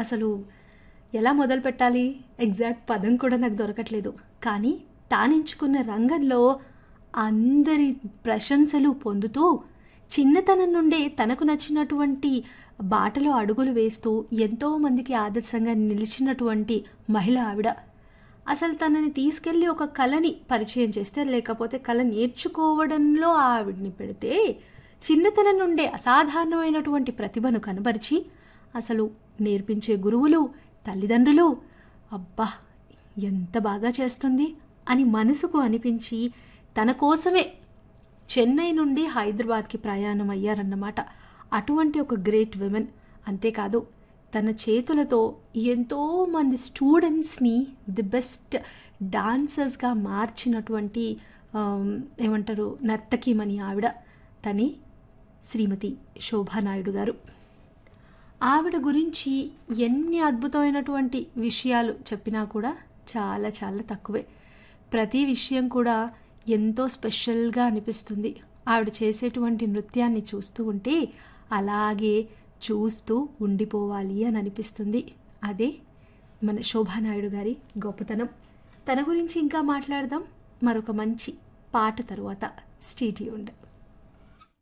అసలు ఎలా మొదలు పెట్టాలి ఎగ్జాక్ట్ పదం కూడా నాకు దొరకట్లేదు కానీ తానెంచుకున్న రంగంలో అందరి ప్రశంసలు పొందుతూ చిన్నతనం నుండే తనకు నచ్చినటువంటి బాటలో అడుగులు వేస్తూ ఎంతోమందికి ఆదర్శంగా నిలిచినటువంటి మహిళ ఆవిడ అసలు తనని తీసుకెళ్ళి ఒక కళని పరిచయం చేస్తే లేకపోతే కళ నేర్చుకోవడంలో ఆవిడ్ని పెడితే చిన్నతనం నుండే అసాధారణమైనటువంటి ప్రతిభను కనబరిచి అసలు నేర్పించే గురువులు తల్లిదండ్రులు అబ్బా ఎంత బాగా చేస్తుంది అని మనసుకు అనిపించి తన కోసమే చెన్నై నుండి హైదరాబాద్కి ప్రయాణం అయ్యారన్నమాట అటువంటి ఒక గ్రేట్ విమెన్ అంతేకాదు తన చేతులతో ఎంతోమంది స్టూడెంట్స్ని ది బెస్ట్ డాన్సర్స్గా మార్చినటువంటి ఆమ్, ఏమంటారు నర్తకిమని ఆవిడ తని శ్రీమతి శోభానాయుడు గారు ఆవిడ గురించి ఎన్ని అద్భుతమైనటువంటి విషయాలు చెప్పినా కూడా చాలా చాలా తక్కువే ప్రతి విషయం కూడా ఎంతో స్పెషల్గా అనిపిస్తుంది ఆవిడ చేసేటువంటి నృత్యాన్ని చూస్తూ ఉంటే అలాగే చూస్తూ ఉండిపోవాలి అని అనిపిస్తుంది అదే మన శోభానాయుడు గారి గొప్పతనం తన గురించి ఇంకా మాట్లాడదాం మరొక మంచి పాట తరువాత స్టేట్యూండ్